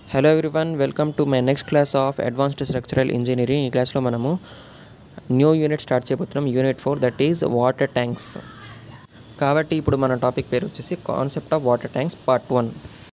hello everyone welcome to my next class of advanced structural engineering ఈ క్లాస్లో మనము new unit start చేయబోతున్నాం unit four that is water tanks కాబట్టి ఇప్పుడు మన టాపిక్ పేరు వచ్చేసి concept of water tanks part one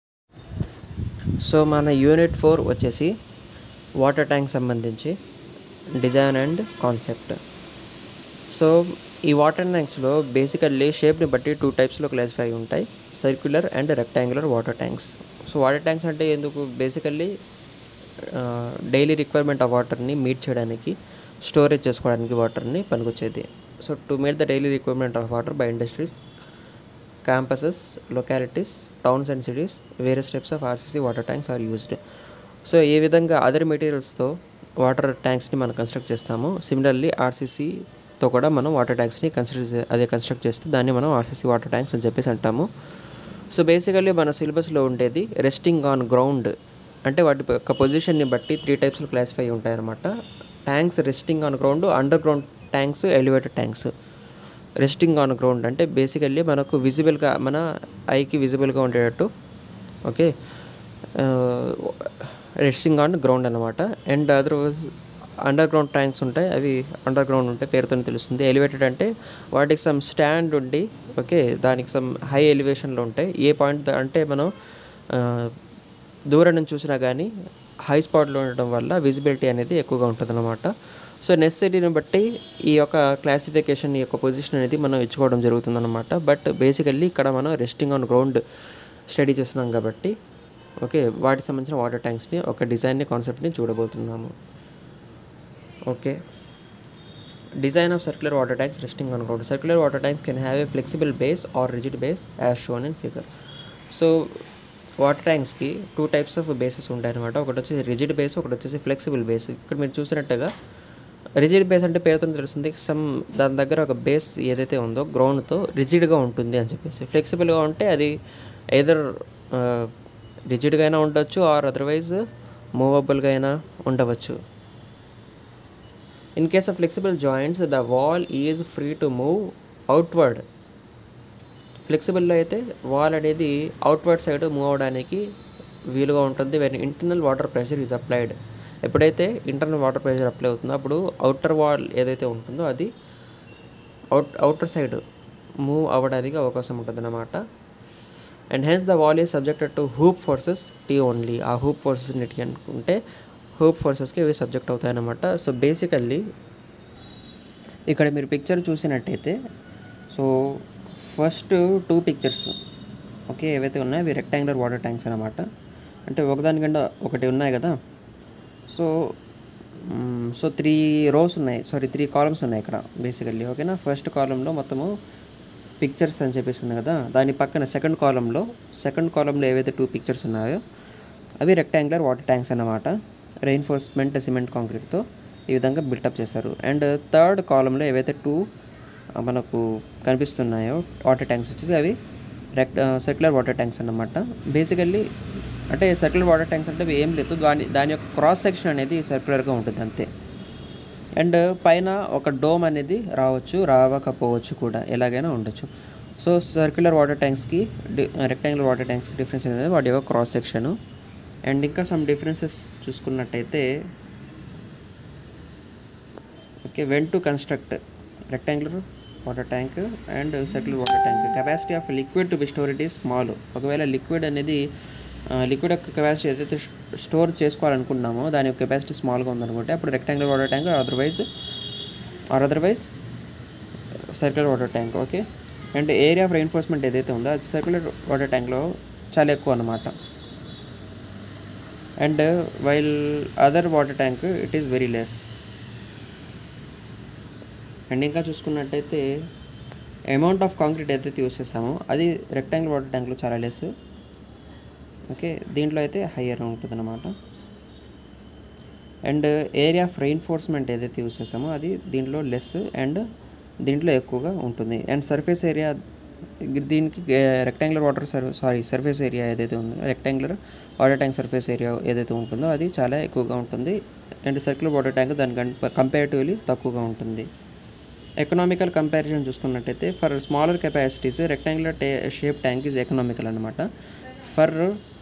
so మన యూనిట్ ఫోర్ వచ్చేసి వాటర్ ట్యాంక్ సంబంధించి డిజైన్ అండ్ కాన్సెప్ట్ సో ఈ వాటర్ ట్యాంక్స్లో బేసికల్లీ షేప్ని బట్టి టూ టైప్స్లో క్లాసిఫై ఉంటాయి circular and rectangular water tanks so water tanks అంటే ఎందుకు బేసికల్లీ డైలీ రిక్వైర్మెంట్ ఆఫ్ వాటర్ని మీట్ చేయడానికి స్టోరేజ్ చేసుకోవడానికి వాటర్ని పనికొచ్చేది so to meet the daily requirement of water by industries campuses localities towns and cities various types of RCC water tanks are used so ఏ విధంగా other మెటీరియల్స్తో water ట్యాంక్స్ని మనం construct చేస్తాము similarly ఆర్సీసీతో కూడా మనం వాటర్ ట్యాంక్స్ని కన్సిడర్ చే అదే కన్స్ట్రక్ట్ చేస్తే దాన్ని మనం ఆర్సీసీ వాటర్ ట్యాంక్స్ అని చెప్పేసి అంటాము సో బేసికల్లీ మన సిలబస్లో ఉండేది రెస్టింగ్ ఆన్ గ్రౌండ్ అంటే వాటి యొక్క పొజిషన్ని బట్టి త్రీ టైప్స్లో క్లాసిఫై ఉంటాయన్నమాట tanks resting on ground underground tanks elevated tanks resting on ground అంటే బేసికల్లీ మనకు విజిబుల్గా మన ఐకి విజిబుల్గా ఉండేటట్టు ఓకే రెస్టింగ్ ఆన్ గ్రౌండ్ అనమాట and other underground tanks ఉంటాయి అవి అండర్ గ్రౌండ్ ఉంటాయి పేరుతోనే తెలుస్తుంది ఎలివేటెడ్ అంటే వాటికి సమ్ స్టాండ్ ఉండి ఓకే దానికి సమ్ హై ఎలివేషన్లో ఉంటాయి ఏ పాయింట్ అంటే మనం దూరం నుంచి చూసినా కానీ హై స్పాట్లో ఉండడం వల్ల విజిబిలిటీ అనేది ఎక్కువగా ఉంటుంది అనమాట సో నెసెసిటీని బట్టి ఈ యొక్క క్లాసిఫికేషన్ ఈ యొక్క పొజిషన్ అనేది మనం ఇచ్చుకోవడం జరుగుతుందన్నమాట బట్ బేసికల్లీ ఇక్కడ మనం రెస్టింగ్ ఆన్ గ్రౌండ్ స్టడీ చేస్తున్నాం కాబట్టి ఓకే వాటికి సంబంధించిన వాటర్ ట్యాంక్స్ని ఒక డిజైన్ని కాన్సెప్ట్ని చూడబోతున్నాము okay design of circular water tanks resting on ground circular water tanks can have a flexible base or rigid base as shown in figure so water ట్యాంక్స్కి two types of bases ఉంటాయి అనమాట ఒకటి వచ్చేసి rigid base ఒకటి వచ్చేసి flexible base ఇక్కడ మీరు చూసినట్టుగా రిజిడ్ బేస్ అంటే పేరుతో తెలుస్తుంది సమ్ దాని దగ్గర ఒక బేస్ ఏదైతే ఉందో గ్రౌండ్తో రిజిడ్గా ఉంటుంది అని చెప్పేసి ఫ్లెక్సిబుల్గా ఉంటే అది ఎదర్ రిజిడ్గా అయినా ఉండొచ్చు ఆర్ అదర్వైజ్ మూవబుల్గా అయినా ఉండవచ్చు in case of flexible joints the wall is free to move outward ఫ్లెక్సిబుల్లో అయితే వాల్ అనేది అవుట్వర్డ్ సైడ్ మూవ్ అవడానికి వీలుగా ఉంటుంది when internal water pressure is applied ఎప్పుడైతే ఇంటర్నల్ వాటర్ ప్రెషర్ అప్లై అవుతుందో అప్పుడు అవుటర్ వాల్ ఏదైతే ఉంటుందో అది అవుట్ అవుటర్ సైడ్ మూవ్ అవ్వడానికి అవకాశం ఉంటుంది అన్నమాట and hence the wall is subjected to hoop forces T only ఆ హూప్ ఫోర్సెస్ టీ అనుకుంటే హూప్ ఫోర్సెస్కి ఇవి సబ్జెక్ట్ అవుతాయన్నమాట సో బేసికల్లీ ఇక్కడ మీరు పిక్చర్ చూసినట్టయితే so first two pictures okay ఏవైతే ఉన్నాయో అవి రెక్టాంగులర్ వాటర్ ట్యాంక్స్ అనమాట అంటే ఒకదానికంటే ఒకటి ఉన్నాయి కదా సో సో త్రీ రోస్ ఉన్నాయి సారీ త్రీ కాలమ్స్ ఉన్నాయి ఇక్కడ బేసికల్లీ ఓకేనా ఫస్ట్ కాలంలో మొత్తము పిక్చర్స్ అని చెప్పేసి ఉంది కదా దాని పక్కన సెకండ్ కాలంలో సెకండ్ కాలంలో ఏవైతే టూ పిక్చర్స్ ఉన్నాయో అవి రెక్టాంగులర్ వాటర్ ట్యాంక్స్ అన్నమాట రెయిన్ఫోర్స్మెంట్ సిమెంట్ కాంక్రీట్తో ఈ విధంగా బిల్టప్ చేస్తారు అండ్ థర్డ్ కాలంలో ఏవైతే టూ మనకు కనిపిస్తున్నాయో వాటర్ ట్యాంక్స్ వచ్చేసి అవి రెక్ట్ సర్క్యులర్ వాటర్ ట్యాంక్స్ అన్నమాట బేసికల్లీ అంటే సర్క్యులర్ వాటర్ ట్యాంక్స్ అంటే ఏం లేదు దాని దాని యొక్క క్రాస్ సెక్షన్ అనేది సర్క్యులర్గా ఉంటుంది అంతే అండ్ పైన ఒక డోమ్ అనేది రావచ్చు రావకపోవచ్చు కూడా ఎలాగైనా ఉండొచ్చు సో సర్క్యులర్ వాటర్ ట్యాంక్స్కి రెక్టాంగులర్ వాటర్ ట్యాంక్స్కి డిఫరెన్స్ అనేది వాటి యొక్క క్రాస్ సెక్షను అండ్ ఇంకా సమ్ డిఫరెన్సెస్ చూసుకున్నట్టయితే okay when to construct rectangular water tank and circular water tank capacity of liquid to be storage is small ఒకవేళ లిక్విడ్ అనేది liquid యొక్క కెపాసిటీ ఏదైతే స్టోర్ చేసుకోవాలనుకుంటున్నామో దాని యొక్క కెపాసిటీ స్మాల్గా ఉందనుకుంటే అప్పుడు rectangular water tank otherwise or otherwise circular water tank okay and area of reinforcement ఏదైతే ఉందో అది సర్క్యులర్ వాటర్ ట్యాంక్లో చాలా ఎక్కువ అనమాట and while other water tank it is very less and ఇంకా చూసుకున్నట్టయితే అమౌంట్ ఆఫ్ కాంక్రీట్ ఏదైతే యూస్ చేస్తామో అది రెక్టాంగిల్ వాటర్ ట్యాంక్లో చాలా లెస్ ఓకే దీంట్లో అయితే హయ్యర్ ఉంటుంది అనమాట అండ్ ఏరియా ఆఫ్ రెయిన్ఫోర్స్మెంట్ ఏదైతే యూస్ చేస్తామో అది దీంట్లో లెస్ అండ్ దీంట్లో ఎక్కువగా ఉంటుంది అండ్ సర్ఫేస్ ఏరియా దీనికి rectangular water sir sorry surface area ఏదైతే ఉందో rectangular water tank surface area ఏదైతే ఉంటుందో అది చాలా ఎక్కువగా ఉంటుంది అండ్ సర్క్యులర్ వాటర్ ట్యాంక్ దానికి కంపేరిటివ్లీ తక్కువగా ఉంటుంది ఎకనామికల్ కంపారిజన్ చూసుకున్నట్టయితే for smaller capacities rectangular shape tank is economical అనమాట for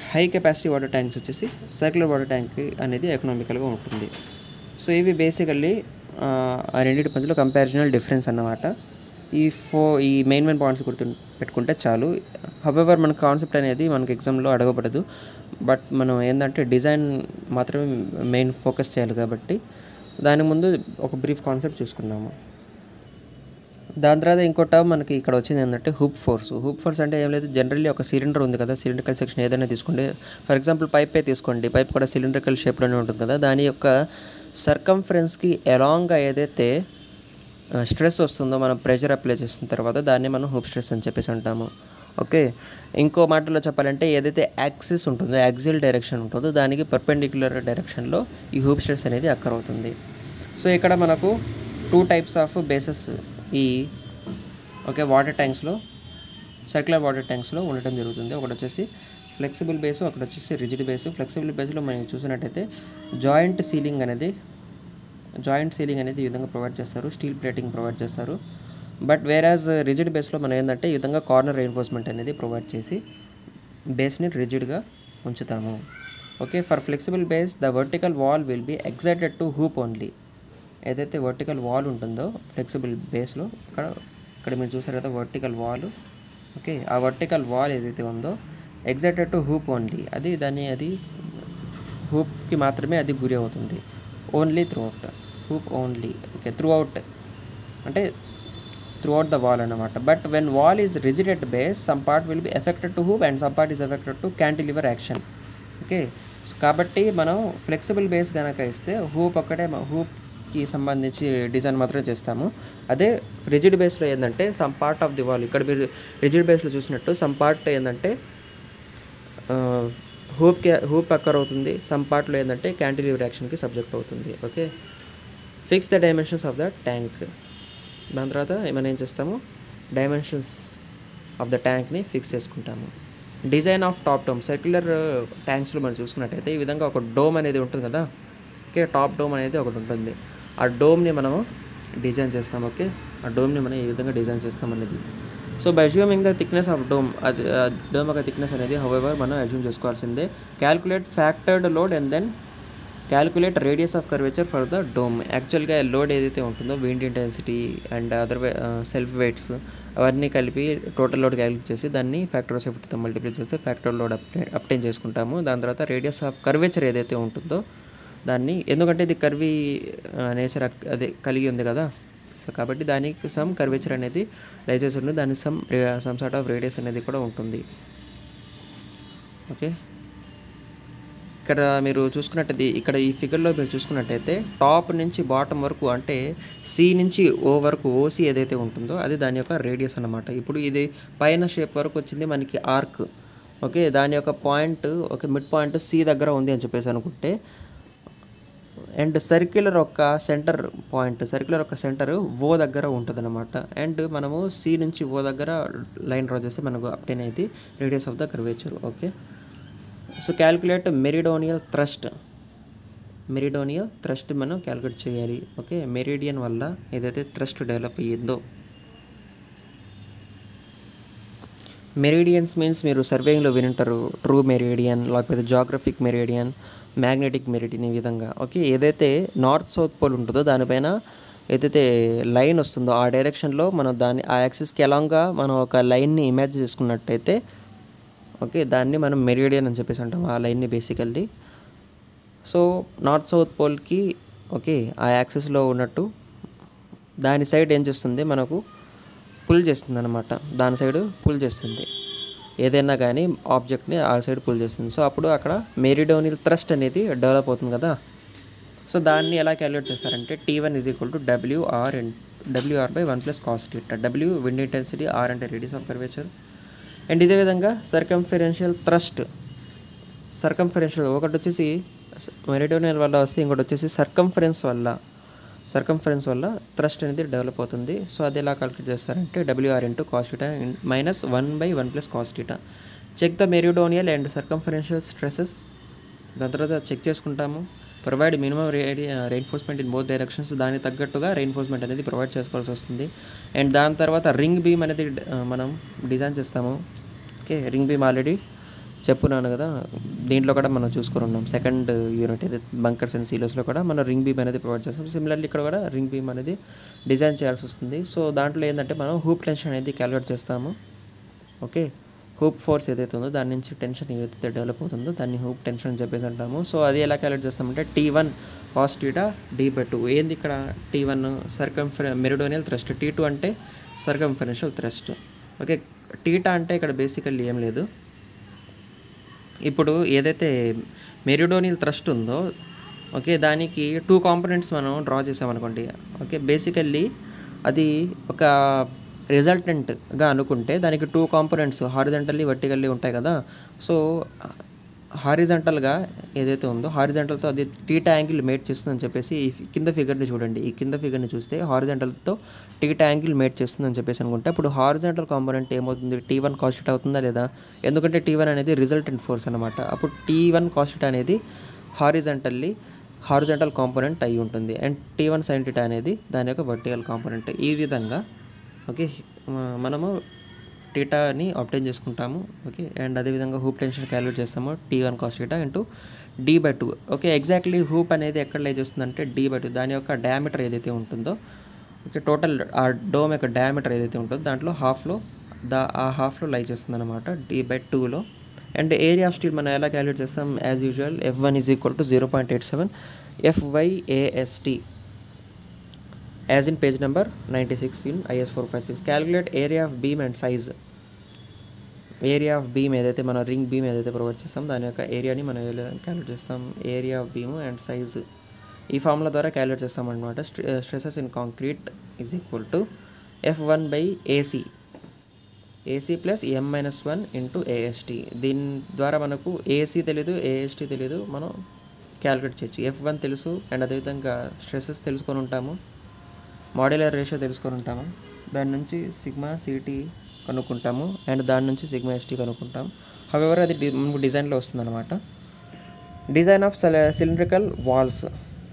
high capacity water tanks వచ్చేసి సర్క్యులర్ వాటర్ ట్యాంక్ అనేది ఎకనామికల్గా ఉంటుంది సో ఇవి బేసికల్లీ ఆ రెండింటి మధ్యలో కంపారిజనల్ డిఫరెన్స్ అన్నమాట ఈ ఫో ఈ మెయిన్ మెయిన్ పాయింట్స్ గుర్తు పెట్టుకుంటే చాలు హవెవర్ మన కాన్సెప్ట్ అనేది మనకి ఎగ్జామ్లో అడగబడదు బట్ మనం ఏంటంటే డిజైన్ మాత్రమే మెయిన్ ఫోకస్ చేయాలి కాబట్టి దాని ముందు ఒక బ్రీఫ్ కాన్సెప్ట్ చూసుకున్నాము దాని తర్వాత ఇంకో టర్మ్ మనకి ఇక్కడ వచ్చింది ఏంటంటే హూప్ ఫోర్స్ హూప్ ఫోర్స్ అంటే ఏం లేదు జనరల్లీ ఒక సిలిండర్ ఉంది కదా సిలిండ్రికల్ సెక్షన్ ఏదైనా తీసుకోండి ఫర్ ఎగ్జాంపుల్ పైపే తీసుకోండి పైప్ కూడా సిలిండ్రికల్ షేప్లోనే ఉంటుంది కదా దాని యొక్క సర్కంఫరెన్స్కి ఎలాంగ్గా ఏదైతే స్ట్రెస్ వస్తుందో మనం ప్రెషర్ అప్లై చేసిన తర్వాత దాన్ని మనం హూప్ స్ట్రెస్ అని చెప్పేసి అంటాము ఓకే ఇంకో మాటలో చెప్పాలంటే ఏదైతే యాక్సిస్ ఉంటుందో యాక్సిల్ డైరెక్షన్ ఉంటుందో దానికి పర్పెండిక్యులర్ డైరెక్షన్లో ఈ హూప్ స్ట్రెస్ అనేది అక్కర్ అవుతుంది సో ఇక్కడ మనకు టూ టైప్స్ ఆఫ్ బేసెస్ ఈ ఓకే వాటర్ ట్యాంక్స్లో సర్క్యులర్ వాటర్ ట్యాంక్స్లో ఉండటం జరుగుతుంది ఒకటి వచ్చేసి ఫ్లెక్సిబుల్ బేస్ ఒకటి వచ్చేసి రిజిడ్ బేస్ ఫ్లెక్సిబుల్ బేస్లో మనం చూసినట్టయితే జాయింట్ సీలింగ్ అనేది జాయింట్ సీలింగ్ అనేది ఈ విధంగా ప్రొవైడ్ చేస్తారు స్టీల్ ప్లేటింగ్ ప్రొవైడ్ చేస్తారు బట్ వేరాజ్ రిజిడ్ బేస్లో మనం ఏంటంటే ఈ విధంగా కార్నర్ రెయిన్ఫోర్స్మెంట్ అనేది ప్రొవైడ్ చేసి బేస్ని రిజిడ్గా ఉంచుతాము okay for flexible base the vertical wall will be excited to hoop only ఏదైతే వర్టికల్ వాల్ ఉంటుందో ఫ్లెక్సిబుల్ బేస్లో అక్కడ ఇక్కడ మీరు చూసారు కదా వర్టికల్ వాల్ ఓకే ఆ వర్టికల్ వాల్ ఏదైతే ఉందో ఎగ్జైటెడ్ టు హూప్ ఓన్లీ అది దాన్ని అది హూప్కి మాత్రమే అది గురి అవుతుంది only throughout hoop only okay throughout అంటే త్రూ అవుట్ ద వాల్ అనమాట but when wall is rigid at base some part will be affected to hoop and some part is affected to cantilever action okay కాబట్టి మనం flexible base కనుక ఇస్తే hoop ఒక్కటే హూప్కి సంబంధించి design మాత్రమే చేస్తాము అదే రిజిడ్ బేస్లో ఏంటంటే some part of the wall ఇక్కడ మీరు రిజిడ్ బేస్లో చూసినట్టు సమ్ పార్ట్ ఏంటంటే హూప్కి హూప్ అక్కర్ అవుతుంది సమ్ పార్ట్లో ఏంటంటే క్యాంటిలివర్ యాక్షన్కి సబ్జెక్ట్ అవుతుంది okay fix the dimensions of the tank దాని తర్వాత మనం ఏం చేస్తాము డైమెన్షన్స్ ఆఫ్ ద ట్యాంక్ని ఫిక్స్ చేసుకుంటాము design of top dome circular ట్యాంక్స్లో మనం చూసుకున్నట్టయితే ఈ విధంగా ఒక డోమ్ అనేది ఉంటుంది కదా ఓకే టాప్ డోమ్ అనేది ఒకటి ఉంటుంది ఆ డోమ్ని మనము డిజైన్ చేస్తాం ఓకే ఆ డోమ్ని మనం ఈ విధంగా డిజైన్ చేస్తాం అనేది so by assuming the thickness of dome అది డోమ్ యొక్క థిక్నెస్ అనేది హౌఎవర్ మనం అజ్యూమ్ చేసుకోవాల్సిందే calculate factored load and then calculate radius of curvature for the dome యాక్చువల్గా లోడ్ ఏదైతే ఉంటుందో wind intensity and other self weights అవన్నీ కలిపి టోటల్ లోడ్ క్యాలిక్యులేట్ చేసి దాన్ని ఫ్యాక్టర్ ఆఫ్ సేఫ్టీతో మల్టిప్లై చేస్తే ఫ్యాక్టర్ లోడ్ అప్టైన్ అప్టైన్ చేసుకుంటాము దాని తర్వాత రేడియస్ ఆఫ్ కర్వేచర్ ఏదైతే ఉంటుందో దాన్ని ఎందుకంటే ఇది కర్వీ నేచర్ అదే కలిగి ఉంది కదా సో కాబట్టి దానికి సమ్ కర్వేచర్ అనేది లైసెన్స్ ఉంటుంది దానికి some some sort of radius అనేది కూడా ఉంటుంది ఓకే ఇక్కడ మీరు చూసుకున్నట్టయితే ఇక్కడ ఈ ఫిగర్లో మీరు చూసుకున్నట్టయితే టాప్ నుంచి బాటమ్ వరకు అంటే సి నుంచి ఓ వరకు ఓసి ఏదైతే ఉంటుందో అది దాని యొక్క రేడియస్ అన్నమాట ఇప్పుడు ఇది పైన షేప్ వరకు వచ్చింది మనకి ఆర్క్ ఓకే దాని యొక్క పాయింట్ ఒక మిడ్ పాయింట్ సి దగ్గర ఉంది అని చెప్పేసి అనుకుంటే అండ్ సర్క్యులర్ యొక్క సెంటర్ పాయింట్ సర్క్యులర్ యొక్క సెంటర్ ఓ దగ్గర ఉంటుంది అనమాట అండ్ మనము సి నుంచి ఓ దగ్గర లైన్ డ్రా చేస్తే మనకు అప్టైన్ అయింది radius of the curvature okay so calculate meridional thrust meridional thrust మనం క్యాల్కులేట్ చేయాలి ఓకే మెరిడియన్ వల్ల ఏదైతే థ్రస్ట్ డెవలప్ అయ్యిందో మెరిడియన్స్ మీన్స్ మీరు సర్వేయింగ్లో వినుంటారు ట్రూ మెరిడియన్ లేకపోతే జాగ్రఫిక్ మెరిడియన్ మ్యాగ్నెటిక్ మెరిడియన్ ఈ విధంగా ఓకే ఏదైతే నార్త్ సౌత్ పోల్ ఉంటుందో దానిపైన ఏదైతే లైన్ వస్తుందో ఆ డైరెక్షన్లో మనం దాన్ని ఆ యాక్సిస్కి ఎలాంగా మనం ఒక లైన్ని ఇమాజిన్ చేసుకున్నట్టయితే ఓకే దాన్ని మనం మెరిడియన్ అని చెప్పేసి అంటాం ఆ లైన్ని బేసికల్లీ సో నార్త్ సౌత్ పోల్కి ఓకే ఆ యాక్సెస్లో ఉన్నట్టు దాని సైడ్ ఏం చేస్తుంది మనకు పుల్ చేస్తుంది అనమాట దాని సైడ్ పుల్ చేస్తుంది ఏదైనా కానీ ఆబ్జెక్ట్ని ఆ సైడ్ పుల్ చేస్తుంది సో అప్పుడు అక్కడ మెరిడోనియల్ థ్రస్ట్ అనేది డెవలప్ అవుతుంది కదా సో దాన్ని ఎలా క్యాలిక్యులేట్ చేస్తారంటే T one is equal to WR and WR by one plus cos theta W wind intensity R అంటే రేడియస్ ఆఫ్ కర్వేచర్ అండ్ ఇదే విధంగా సర్కంఫరెన్షియల్ థ్రస్ట్ సర్కంఫరెన్షియల్ ఒకటి వచ్చేసి మెరిడోనియల్ వల్ల వస్తే ఇంకోటి వచ్చేసి సర్కంఫరెన్స్ వల్ల సర్కంఫరెన్స్ వల్ల థ్రస్ట్ అనేది డెవలప్ అవుతుంది సో అది ఎలా క్యాలిక్యులేట్ చేస్తారంటే WR into cos theta minus one by one plus cos theta check the meridional and circumferential stresses దాని తర్వాత చెక్ చేసుకుంటాము ప్రొవైడ్ మినిమం రేడి రెయిన్ఫోర్స్మెంట్ ఇన్ బోత్ డైరెక్షన్స్ దానికి తగ్గట్టుగా రెయిన్ఫోర్స్మెంట్ అనేది ప్రొవైడ్ చేసుకోవాల్సి వస్తుంది అండ్ దాని తర్వాత రింగ్ బీమ్ అనేది ఆ, మనం డిజైన్ చేస్తాము ఓకే రింగ్ బీమ్ ఆల్రెడీ చెప్పున్నాను కదా దీంట్లో కూడా మనం చూసుకొని ఉన్నాం సెకండ్ యూనిట్ ఇది బంకర్స్ అండ్ సీలోస్లో కూడా మనం రింగ్ బీమ్ అనేది ప్రొవైడ్ చేస్తాం సిమిలర్లీ ఇక్కడ కూడా రింగ్ బీమ్ అనేది డిజైన్ చేయాల్సి వస్తుంది సో దాంట్లో ఏంటంటే మనం హూప్ టెన్షన్ అనేది క్యాలిక్యులేట్ చేస్తాము ఓకే హూప్ ఫోర్స్ ఏదైతే ఉందో దాని నుంచి టెన్షన్ ఏదైతే డెవలప్ అవుతుందో దాన్ని హూప్ టెన్షన్ అని చెప్పేసి అంటాము సో అది ఎలా క్యాలిక్యులేట్ చేస్తామంటే T one cos theta D by two ఏంది ఇక్కడ టీ వన్ సర్కంఫరె మెరిడోనియల్ థ్రస్ట్ టీ టూ అంటే సర్కంఫరెన్షియల్ థ్రస్ట్ ఓకే టీటా అంటే ఇక్కడ బేసికల్లీ ఏం లేదు ఇప్పుడు ఏదైతే మెరిడోనియల్ థ్రస్ట్ ఉందో ఓకే దానికి టూ కాంపోనెంట్స్ మనం డ్రా చేసామనుకోండి ఓకే బేసికల్లీ అది ఒక రిజల్టెంట్గా అనుకుంటే దానికి టూ కాంపోనెంట్స్ హారిజంటల్లీ వర్టికల్లీ ఉంటాయి కదా సో హారిజంటల్గా ఏదైతే ఉందో హారిజంటల్తో అది టీటా యాంగిల్ మేట్ చేస్తుందని చెప్పేసి ఈ ఫి- కింద ఫిగర్ని చూడండి ఈ కింద ఫిగర్ని చూస్తే హారిజంటల్తో టీటా యాంగిల్ మేట్ చేస్తుందని చెప్పేసి అనుకుంటే అప్పుడు హారిజంటల్ కాంపోనెంట్ ఏమవుతుంది టీ వన్ కాస్టిట్ అవుతుందా లేదా ఎందుకంటే టీ వన్ అనేది రిజల్టెంట్ ఫోర్స్ అనమాట అప్పుడు టీ వన్ కాస్టిట్ అనేది హారిజంటల్లీ హారిజంటల్ కాంపోనెంట్ అయి ఉంటుంది and T one sine theta అనేది దాని యొక్క వర్టికల్ కాంపోనెంట్ ఈ విధంగా ఓకే మ- మనము టీటాని అప్టైన్ చేసుకుంటాము ఓకే అండ్ అదేవిధంగా హూప్ టెన్షన్ క్యాలిక్యులేట్ చేస్తాము T one cos theta into D by two okay exactly hoop అనేది ఎక్కడ లై చేస్తుందంటే డీ బై టూ దాని యొక్క డయామీటర్ ఏదైతే ఉంటుందో ఓకే టోటల్ ఆ డోమ్ యొక్క డయామీటర్ ఏదైతే ఉంటుందో దాంట్లో హాఫ్లో దా ఆ హాఫ్లో లై చేస్తుంది అనమాట డీ బై టూలో అండ్ ఏరియా ఆఫ్ స్టీల్ మనం ఎలా క్యాలిక్యులేట్ చేస్తాం as usual F one is equal to zero point eight seven FYAST as in page number ninety six in IS four five six calculate area of beam and size area of beam ఏదైతే మనం ring beam ఏదైతే provide చేస్తాం దాని యొక్క ఏరియాని మనం calculate చేస్తాం area of beam and size ఈ ఫార్ములా ద్వారా క్యాలిక్యులేట్ చేస్తాం అనమాట stresses in concrete is equal to F one by AC AC plus M minus one into AST దీని ద్వారా మనకు ఏసీ తెలీదు ఏఎస్టీ తెలీదు మనం క్యాలిక్యులేట్ చేయొచ్చు ఎఫ్ వన్ తెలుసు అండ్ అదేవిధంగా స్ట్రెసెస్ తెలుసుకొని ఉంటాము మాడ్యులర్ రేషియో తెలుసుకొని ఉంటాము దాని నుంచి సిగ్మా సిటీ కనుక్కుంటాము అండ్ దాని నుంచి సిగ్మా ఎస్టీ కనుక్కుంటాం హవెవర్ అది డి- మనకు డిజైన్లో వస్తుందన్నమాట design of cylindrical walls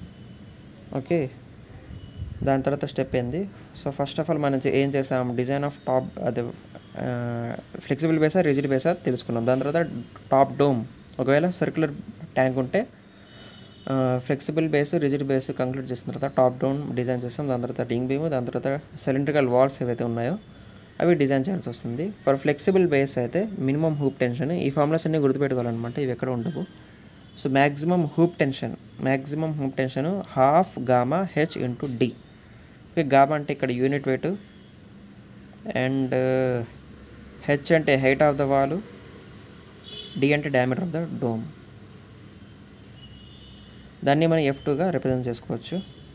okay దాని తర్వాత స్టెప్ ఏంది సో ఫస్ట్ ఆఫ్ ఆల్ మనం చే- ఏం చేసాం డిజైన్ ఆఫ్ టాప్ అదే ఫ్లెక్సిబుల్ బేసా రిజిడ్ బేసా తెలుసుకున్నాం దాని తర్వాత టాప్ డోమ్ ఒకవేళ సర్క్యులర్ ట్యాంక్ ఉంటే flexible base rigid base conclude చేసిన తర్వాత టాప్ డౌన్ డిజైన్ చేస్తాం దాని తర్వాత రింగ్ బీమ్ దాని తర్వాత సిలిండ్రికల్ వాల్స్ ఏవైతే ఉన్నాయో అవి డిజైన్ చేయాల్సి వస్తుంది ఫర్ ఫ్లెక్సిబుల్ బేస్ అయితే మినిమం హూప్ టెన్షన్ ఈ ఫార్ములాస్ అన్ని గుర్తుపెట్టుకోవాలన్నమాట ఇవి ఎక్కడ ఉండవు so maximum hoop tension maximum hoop tension half gamma H into D okay gamma అంటే ఇక్కడ యూనిట్ వెయిట్ అండ్ హెచ్ అంటే height of the wall D అంటే డయామీటర్ ఆఫ్ ద డోమ్ దాన్ని మనం ఎఫ్ టూగా రిప్రజెంట్ చేసుకోవచ్చు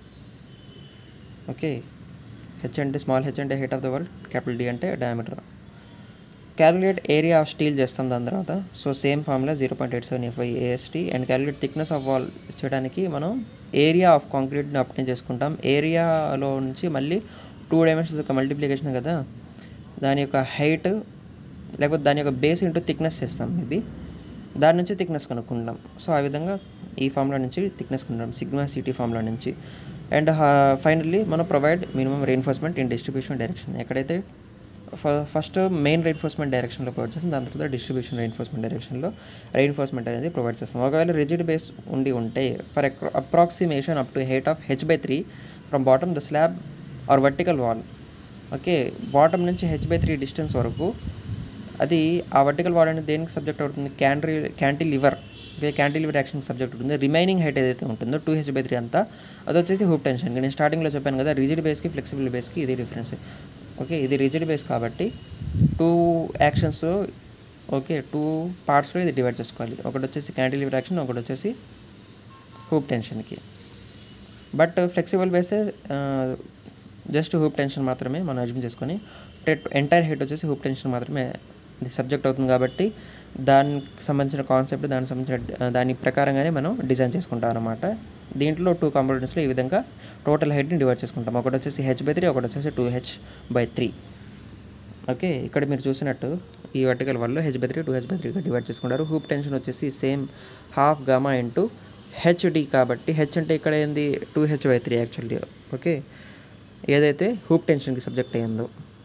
ఓకే హెచ్ అంటే small H అంటే height of the world capital D అంటే diameter calculate area of steel చేస్తాం దాని తర్వాత so same formula zero point eight seven FI AST and calculate thickness of wall చేయడానికి మనం ఏరియా ఆఫ్ కాంక్రీట్ని అప్టైన్ చేసుకుంటాం ఏరియాలో నుంచి మళ్ళీ టూ డైమెన్షన్స్ యొక్క మల్టిప్లికేషన్ కదా దాని యొక్క హైట్ లేకపోతే దాని యొక్క బేస్ ఇంటూ థిక్నెస్ చేస్తాం మేబీ దాని నుంచి థిక్నెస్ కనుక్కుంటాం సో ఆ విధంగా ఈ ఫార్ములా నుంచి థిక్నెస్ కనుక్కుంటాం సిగ్మా సిటీ ఫార్ములా నుంచి అండ్ ఫైనల్లీ మనం provide minimum reinforcement in distribution direction ఎక్కడైతే ఫస్ట్ మెయిన్ రెయిన్ఫోర్స్మెంట్ డైరెక్షన్లో ప్రొవైడ్ చేస్తాం దాని తర్వాత డిస్ట్రిబ్యూషన్ రెయిన్ఫోర్స్మెంట్ డైరెక్షన్లో రెయిన్ఫోర్స్మెంట్ అనేది ప్రొవైడ్ చేస్తాం ఒకవేళ రిజిడ్ బేస్ ఉండి ఉంటే for approximation up to height of H by three from bottom the slab or vertical wall okay bottom నుంచి హెచ్ బై త్రీ డిస్టెన్స్ వరకు అది ఆ వర్టికల్ వాల్ అనేది దేనికి సబ్జెక్ట్ అవుతుంది క్యాంట్రీ cantilever okay cantilever action subject ఉంటుంది రిమైనింగ్ హైట్ ఏదైతే ఉంటుందో టూ హెచ్ బై త్రీ అంతా అది వచ్చేసి హూప్ టెన్షన్ నేను స్టార్టింగ్లో చెప్పాను కదా రిజిడ్ బేస్కి ఫ్లెక్సిబుల్ బేస్కి ఇది డిఫరెన్స్ ఓకే ఇది రిజిడ్ బేస్ కాబట్టి టూ యాక్షన్స్ ఓకే టూ పార్ట్స్లో ఇది డివైడ్ చేసుకోవాలి ఒకటి వచ్చేసి క్యాంటిలివర్ యాక్షన్ ఒకటి వచ్చేసి హూప్ టెన్షన్కి బట్ ఫ్లెక్సిబుల్ బేసే జస్ట్ హూప్ టెన్షన్ మాత్రమే మనం అజ్యూమ్ చేసుకొని ఎంటైర్ హెడ్ వచ్చేసి హూప్ టెన్షన్ మాత్రమే ఇది సబ్జెక్ట్ అవుతుంది కాబట్టి దానికి సంబంధించిన కాన్సెప్ట్ దానికి సంబంధించిన దాని ప్రకారంగానే మనం డిజైన్ చేసుకుంటాం అనమాట దీంట్లో టూ కాంపోనెంట్స్లో ఈ విధంగా టోటల్ హెడ్ని డివైడ్ చేసుకుంటాం ఒకటి వచ్చేసి హెచ్ బై త్రీ ఒకటి వచ్చేసి two H by three okay ఇక్కడ మీరు చూసినట్టు ఈ వర్టికల్ వల్ల H by three two H by త్రీగా డివైడ్ చేసుకుంటారు హూప్ టెన్షన్ వచ్చేసి same half gamma into HD కాబట్టి హెచ్ అంటే ఇక్కడ ఏంది two H by three actually okay ఏదైతే హూప్ టెన్షన్కి సబ్జెక్ట్ అయ్యిందో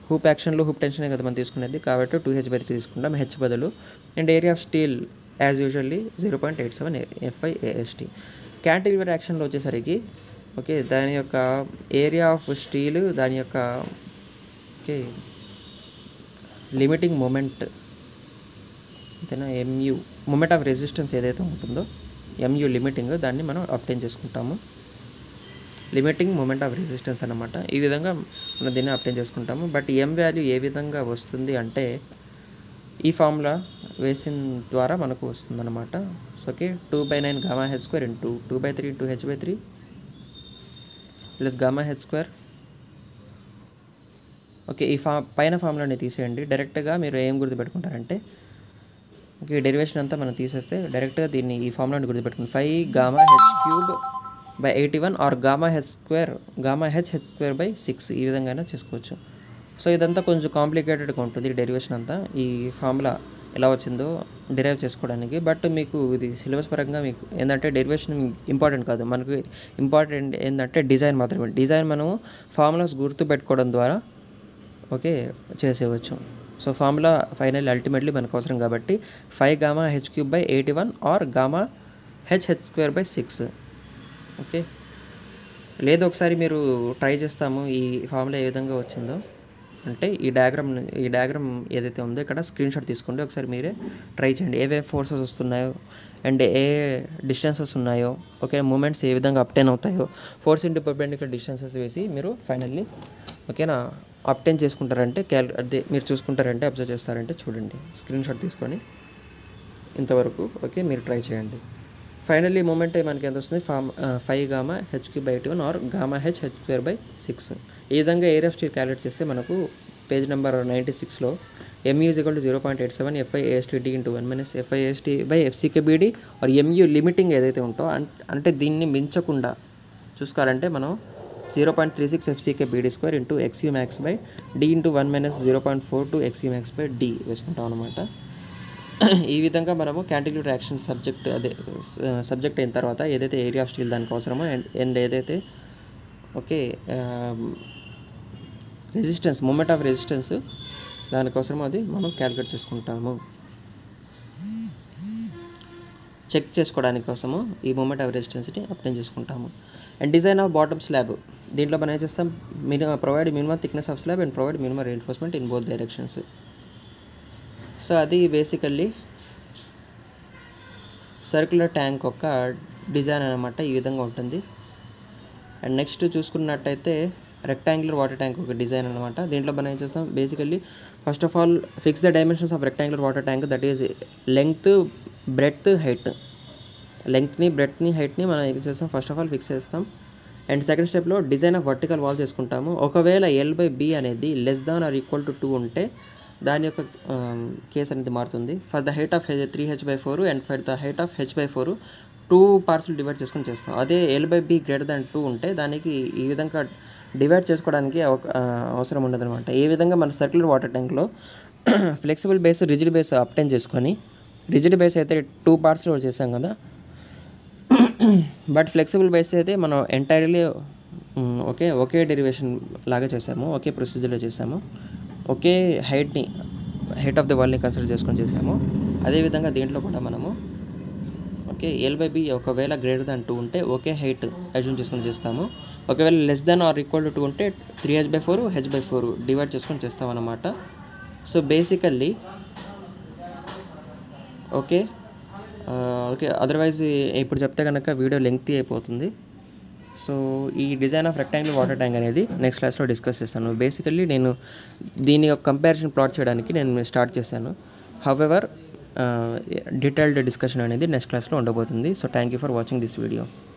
హూప్ యాక్షన్లో హూప్ టెన్షన్ కదా మనం తీసుకునేది కాబట్టి టూ హెచ్ బై త్రీ తీసుకుంటాం హెచ్ బదులు and area of steel as usually zero point eight seven FI AST cantilever యాక్షన్లో వచ్చేసరికి ఓకే దాని యొక్క ఏరియా ఆఫ్ స్టీల్ దాని యొక్క ఓకే లిమిటింగ్ మూమెంట్ అంతేనా ఎంయు మూమెంట్ ఆఫ్ రెసిస్టెన్స్ ఏదైతే ఉంటుందో ఎంయు లిమిటింగ్ దాన్ని మనం అప్టైన్ చేసుకుంటాము లిమిటింగ్ మూమెంట్ ఆఫ్ రెసిస్టెన్స్ అనమాట ఈ విధంగా మనం దీన్ని అప్టైన్ చేసుకుంటాము బట్ ఎం వాల్యూ ఏ విధంగా వస్తుంది అంటే ఈ ఫార్ములా వేసిన ద్వారా మనకు వస్తుంది అనమాట so okay two by nine gamma H square into two by three into H by three plus gamma H square okay ఈ ఫా పైన ఫార్ములాని తీసేయండి డైరెక్ట్గా మీరు ఏం గుర్తుపెట్టుకుంటారంటే ఓకే డెరివేషన్ అంతా మనం తీసేస్తే డైరెక్ట్గా దీన్ని ఈ ఫార్ములాని గుర్తుపెట్టుకుని five gamma H cube by eighty one or gamma H square gamma H H square by six ఈ విధంగా అయినా చేసుకోవచ్చు సో ఇదంతా కొంచెం కాంప్లికేటెడ్గా ఉంటుంది డెరివేషన్ అంతా ఈ ఫార్ములా ఎలా వచ్చిందో డిరైవ్ చేసుకోవడానికి బట్ మీకు ఇది సిలబస్ పరంగా మీకు ఏంటంటే డెరివేషన్ ఇంపార్టెంట్ కాదు మనకు ఇంపార్టెంట్ ఏంటంటే డిజైన్ మాత్రమే డిజైన్ మనము ఫార్ములాస్ గుర్తు పెట్టుకోవడం ద్వారా ఓకే చేసేవచ్చు సో ఫార్ములా ఫైనల్ అల్టిమేట్లీ మనకు అవసరం కాబట్టి five gamma H cube by eighty one or gamma H H square by six okay లేదు ఒకసారి మీరు ట్రై చేస్తాము ఈ ఫార్ములా ఏ విధంగా వచ్చిందో అంటే ఈ డయాగ్రామ్ ఈ డయాగ్రామ్ ఏదైతే ఉందో ఇక్కడ స్క్రీన్ షాట్ తీసుకోండి ఒకసారి మీరే ట్రై చేయండి ఏవే ఫోర్సెస్ వస్తున్నాయో అండ్ ఏ డిస్టెన్సెస్ ఉన్నాయో ఓకే మూమెంట్స్ ఏ విధంగా అప్టైన్ అవుతాయో ఫోర్స్ ఇంటూ పర్పెండిక్యులర్ డిస్టెన్సెస్ వేసి మీరు ఫైనల్లీ ఓకేనా అప్టైన్ చేసుకుంటారంటే క్యాల్ అదే మీరు చూసుకుంటారంటే అబ్జర్వ్ చేస్తారంటే చూడండి స్క్రీన్ షాట్ తీసుకొని ఇంతవరకు ఓకే మీరు ట్రై చేయండి ఫైనల్లీ మూమెంట్ మనకి ఎంత వస్తుంది from five gamma H cube by eighty one or gamma H H square by six ఈ విధంగా ఏరియా స్టీల్ క్యాలిక్యులేట్ చేస్తే మనకు పేజ్ నెంబర్ నైంటీ సిక్స్లో MU equal to zero point eight seven FI AST D into one minus FI AST by FCK BD or MU limiting ఏదైతే ఉంటో అన్- అంటే దీన్ని మించకుండా చూసుకోవాలంటే మనం zero point three six FCK BD square into XU max by D into one minus zero point four two XU max by D వేసుకుంటాం అనమాట ఈ విధంగా మనము క్యాంటిగ్యూట్ యాక్షన్ సబ్జెక్ట్ అదే సబ్జెక్ట్ అయిన తర్వాత ఏదైతే ఏరియా ఆఫ్ స్టీల్ దానికి అవసరమో అండ్ అండ్ ఏదైతే okay resistance moment of resistance దానికోసం అది మనం క్యాలిక్యులేట్ చేసుకుంటాము చెక్ చేసుకోవడానికి కోసము ఈ మూమెంట్ ఆఫ్ రెసిస్టెన్స్ని అప్లై చేసుకుంటాము and design of bottom slab దీంట్లో మనం ఏం చేస్తాం minimum provide minimum thickness of slab and provide minimum reinforcement in both directions so అది బేసికల్లీ సర్క్యులర్ ట్యాంక్ యొక్క డిజైన్ అనమాట ఈ విధంగా ఉంటుంది అండ్ నెక్స్ట్ చూసుకున్నట్టయితే రెక్టాంగులర్ వాటర్ ట్యాంక్ ఒక డిజైన్ అనమాట దీంట్లో మనం ఏం చేస్తాం basically first of all fix the dimensions of rectangular water tank that is length breadth height లెంగ్త్ని బ్రెడ్త్ని హైట్ని మనం ఏం చేస్తాం ఫస్ట్ ఆఫ్ ఆల్ ఫిక్స్ చేస్తాం అండ్ సెకండ్ స్టెప్లో డిజైన్ ఆఫ్ వర్టికల్ వాల్ చేసుకుంటాము ఒకవేళ ఎల్ బై బి అనేది less than or equal to two ఉంటే దాని యొక్క కేస్ అనేది మారుతుంది for the height of H three H by four and for the height of H by four two పార్ట్స్లు divide చేసుకొని చేస్తాం అదే L by B greater than two ఉంటే దానికి ఈ విధంగా డివైడ్ చేసుకోవడానికి అవక- ఆ, అవసరం ఉండదు అనమాట ఏ విధంగా మన సర్క్యులర్ వాటర్ ట్యాంక్లో flexible base rigid base obtain చేసుకొని రిజిడ్ బేస్ అయితే టూ పార్ట్స్లో చేసాం కదా బట్ ఫ్లెక్సిబుల్ బేస్ అయితే మనం ఎంటైర్లీ ఒకే ఒకే డెరివేషన్ లాగా చేసాము ఒకే ప్రొసీజర్లో చేసాము ఒకే హైట్ని హైట్ ఆఫ్ ద వాల్ని కన్సిడర్ చేసుకొని చేసాము అదేవిధంగా దీంట్లో కూడా మనము ఓకే ఎల్ బై బి ఒకవేళ గ్రేటర్ దాన్ టూ ఉంటే ఒకే హైట్ అజ్యూమ్ చేసుకొని చేస్తాము ఒకవేళ less than or equal to two ఉంటే three H by four H by four divide చేసుకొని చేస్తాం అన్నమాట సో బేసికల్లీ ఓకే ఆ, ఓకే అదర్వైజ్ ఇప్పుడు చెప్తే కనుక వీడియో లెంగ్తీ అయిపోతుంది సో ఈ design of rectangle water tank అనేది నెక్స్ట్ క్లాస్లో డిస్కస్ చేస్తాను బేసికల్లీ నేను దీని యొక్క కంపారిజన్ ప్లాట్ చేయడానికి నేను స్టార్ట్ చేశాను హవెవర్ డీటెయిల్డ్ డిస్కషన్ అనేది నెక్స్ట్ క్లాస్లో ఉండబోతుంది so thank you for watching this video